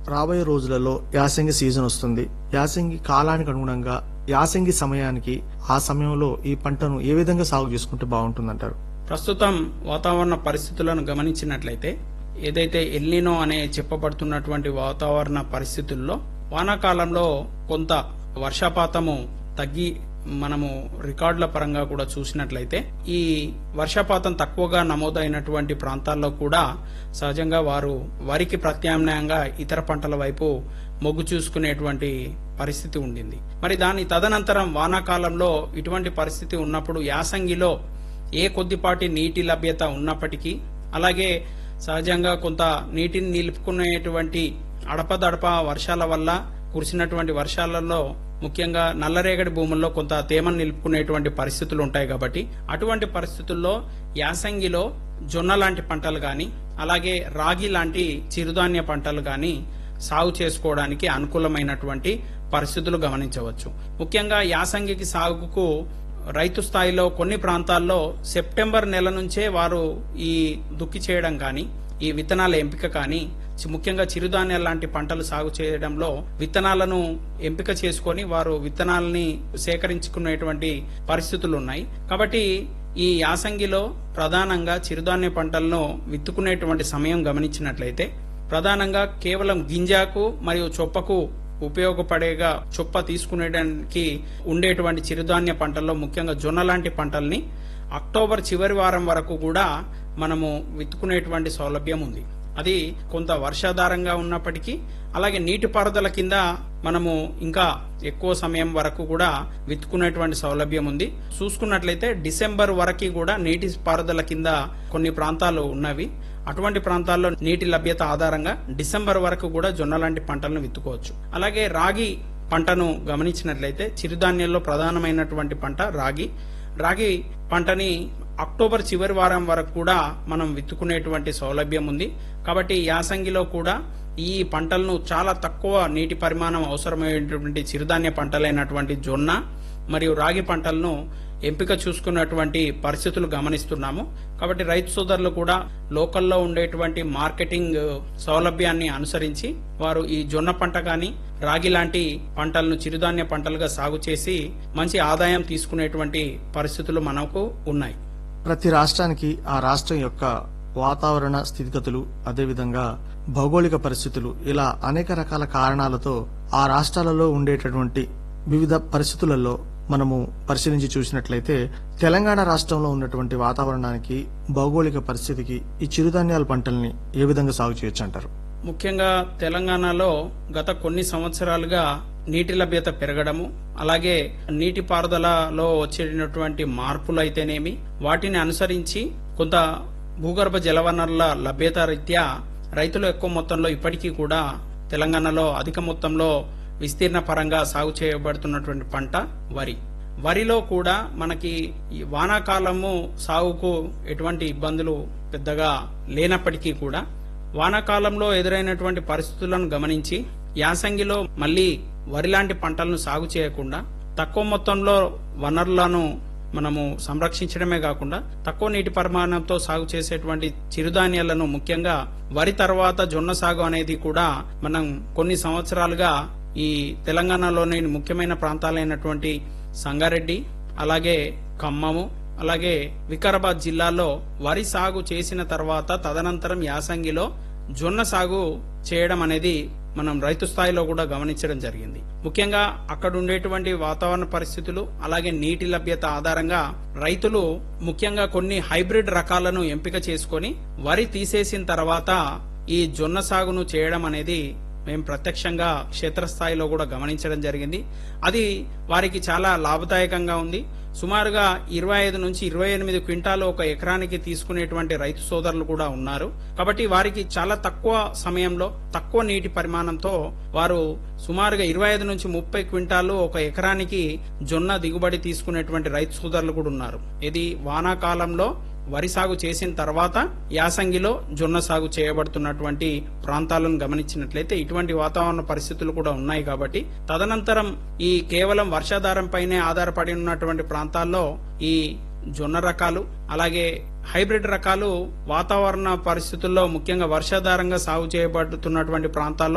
రాబోయే రోజులలో యాసంగి సీజన్ వస్తుంది యాసంగి కాలానికి అనుగుణంగా యాసంగి సమయానికి ఆ సమయంలో ఈ పంటను ఏ విధంగా సాగు చేసుకుంటే బాగుంటుందంటారు ప్రస్తుతం వాతావరణ పరిస్థితులను గమనించినట్లయితే ఏదైతే ఎల్నినో అనే చెప్పబడుతున్నటువంటి వాతావరణ పరిస్థితుల్లో వానాకాలంలో కొంత వర్షపాతము తగ్గి మనము రికార్డుల పరంగా కూడా చూసినట్లయితే ఈ వర్షపాతం తక్కువగా నమోదైనటువంటి ప్రాంతాల్లో కూడా సహజంగా వారు వరికి ప్రత్యామ్నాయంగా ఇతర పంటల వైపు మొగ్గు చూసుకునేటువంటి పరిస్థితి ఉండింది మరి దాని తదనంతరం వానాకాలంలో ఇటువంటి పరిస్థితి ఉన్నప్పుడు యాసంగిలో ఏ కొద్దిపాటి నీటి లభ్యత ఉన్నప్పటికీ అలాగే సహజంగా కొంత నీటిని నిలుపుకునేటువంటి అడపదడప వర్షాల వల్ల కురిసినటువంటి వర్షాలలో ముఖ్యంగా నల్లరేగడి భూముల్లో కొంత తేమను నిలుపుకునేటువంటి పరిస్థితులు ఉంటాయి కాబట్టి అటువంటి పరిస్థితుల్లో యాసంగిలో జొన్న లాంటి పంటలు గాని అలాగే రాగి లాంటి చిరుధాన్య పంటలు గాని సాగు చేసుకోవడానికి అనుకూలమైనటువంటి పరిస్థితులు గమనించవచ్చు ముఖ్యంగా యాసంగికి సాగుకు రైతు స్థాయిలో కొన్ని ప్రాంతాల్లో సెప్టెంబర్ నెల నుంచే వారు ఈ దుక్కి చేయడం కానీ ఈ విత్తనాల ఎంపిక కానీ చి- ముఖ్యంగా చిరుధాన్యాల లాంటి పంటలు సాగు చేయడంలో విత్తనాలను ఎంపిక చేసుకొని వారు విత్తనాలని సేకరించుకునేటువంటి పరిస్థితులు ఉన్నాయి కాబట్టి ఈ యాసంగిలో ప్రధానంగా చిరుధాన్య పంటలను విత్తుకునేటువంటి సమయం గమనించినట్లయితే ప్రధానంగా కేవలం గింజకు మరియు చొప్పకు ఉపయోగపడేగా చొప్ప తీసుకునేడానికి ఉండేటువంటి చిరుధాన్య పంటల్లో ముఖ్యంగా జొన్న లాంటి పంటల్ని అక్టోబర్ చివరి వారం వరకు కూడా మనము విత్తుకునేటువంటి సౌలభ్యం ఉంది అది కొంత వర్షాధారంగా ఉన్నప్పటికీ అలాగే నీటిపారుదల కింద మనము ఇంకా ఎక్కువ సమయం వరకు కూడా విత్తుకునేటువంటి సౌలభ్యం ఉంది చూసుకున్నట్లయితే డిసెంబర్ వరకు కూడా నీటి పారుదల కింద కొన్ని ప్రాంతాలు ఉన్నవి అటువంటి ప్రాంతాల్లో నీటి లభ్యత ఆధారంగా డిసెంబర్ వరకు కూడా జొన్న లాంటి పంటలను విత్తుకోవచ్చు అలాగే రాగి పంటను గమనించినట్లయితే చిరుధాన్యాల్లో ప్రధానమైనటువంటి పంట రాగి రాగి పంటని అక్టోబర్ చివరి వారం వరకు కూడా మనం విత్తుకునేటువంటి సౌలభ్యం ఉంది కాబట్టి యాసంగిలో కూడా ఈ పంటలను చాలా తక్కువ నీటి పరిమాణం అవసరమైనటువంటి చిరుధాన్య పంటలైనటువంటి జొన్న మరియు రాగి పంటలను ఎంపిక చూసుకున్నటువంటి పరిస్థితులు గమనిస్తున్నాము కాబట్టి రైతు సోదరులు కూడా లోకల్లో ఉండేటువంటి మార్కెటింగ్ సౌలభ్యాన్ని అనుసరించి వారు ఈ జొన్న పంట గాని రాగి లాంటి పంటలను చిరుధాన్య పంటలుగా సాగు చేసి మంచి ఆదాయం తీసుకునేటువంటి పరిస్థితులు మనకు ఉన్నాయి ప్రతి రాష్ట్రానికి ఆ రాష్ట్రం యొక్క వాతావరణ స్థితిగతులు అదేవిధంగా భౌగోళిక పరిస్థితులు ఇలా అనేక రకాల కారణాలతో ఆ రాష్ట్రాలలో ఉండేటటువంటి వివిధ పరిస్థితులలో మనము పరిశీలించి చూసినట్లయితే తెలంగాణ రాష్ట్రంలో ఉన్నటువంటి వాతావరణానికి భౌగోళిక పరిస్థితికి ఈ చిరుధాన్యాల పంటల్ని ఏ విధంగా సాగు చేయొచ్చు అంటారు ముఖ్యంగా తెలంగాణలో గత కొన్ని సంవత్సరాలుగా నీటి లభ్యత పెరగడము అలాగే నీటి పారుదలలో వచ్చేటటువంటి మార్పులు అయితేనేమి వాటిని అనుసరించి కొంత భూగర్భ జలవనరుల లభ్యత రీత్యా రైతులు ఎక్కువ మొత్తంలో ఇప్పటికీ కూడా తెలంగాణలో అధిక మొత్తంలో విస్తీర్ణ పరంగా సాగు చేయబడుతున్నటువంటి పంట వరి వరిలో కూడా మనకి ఈ వానాకాలము సాగుకు ఎటువంటి ఇబ్బందులు పెద్దగా లేనప్పటికీ కూడా వానాకాలంలో ఎదురైనటువంటి పరిస్థితులను గమనించి యాసంగిలో మళ్లీ వరి లాంటి పంటలను సాగు చేయకుండా తక్కువ మొత్తంలో వనరులను మనము సంరక్షించడమే కాకుండా తక్కువ నీటి పరిమాణంతో సాగు చేసేటువంటి చిరుధాన్యాలను ముఖ్యంగా వరి తర్వాత జొన్న సాగు అనేది కూడా మనం కొన్ని సంవత్సరాలుగా ఈ తెలంగాణలోని ముఖ్యమైన ప్రాంతాలైనటువంటి సంగారెడ్డి అలాగే ఖమ్మము అలాగే వికారాబాద్ జిల్లాలో వరి సాగు చేసిన తర్వాత తదనంతరం యాసంగిలో జొన్న సాగు చేయడం అనేది మనం రైతు స్థాయిలో కూడా గమనించడం జరిగింది ముఖ్యంగా అక్కడ ఉండేటువంటి వాతావరణ పరిస్థితులు అలాగే నీటి లభ్యత ఆధారంగా రైతులు ముఖ్యంగా కొన్ని హైబ్రిడ్ రకాలను ఎంపిక చేసుకొని వరి తీసేసిన తర్వాత ఈ జొన్న సాగును చేయడం అనేది మేము ప్రత్యక్షంగా క్షేత్రస్థాయిలో కూడా గమనించడం జరిగింది అది వారికి చాలా లాభదాయకంగా ఉంది సుమారుగా ఇరవై ఐదు నుంచి ఇరవై ఎనిమిది క్వింటాలు ఒక ఎకరానికి తీసుకునేటువంటి రైతు సోదరులు కూడా ఉన్నారు కాబట్టి వారికి చాలా తక్కువ సమయంలో తక్కువ నీటి పరిమాణంతో వారు సుమారుగా ఇరవై ఐదు నుంచి ముప్పై క్వింటాలు ఒక ఎకరానికి జొన్న దిగుబడి తీసుకునేటువంటి రైతు సోదరులు కూడా ఉన్నారు ఇది వానాకాలంలో వరి సాగు చేసిన తర్వాత యాసంగిలో జొన్న సాగు చేయబడుతున్నటువంటి ప్రాంతాలను గమనించినట్లయితే ఇటువంటి వాతావరణ పరిస్థితులు కూడా ఉన్నాయి కాబట్టి తదనంతరం ఈ కేవలం వర్షాధారం పైనే ఆధారపడి ఉన్నటువంటి ప్రాంతాల్లో ఈ జొన్న రకాలు అలాగే హైబ్రిడ్ రకాలు వాతావరణ పరిస్థితుల్లో ముఖ్యంగా వర్షాధారంగా సాగు చేయబడుతున్నటువంటి ప్రాంతాల్లో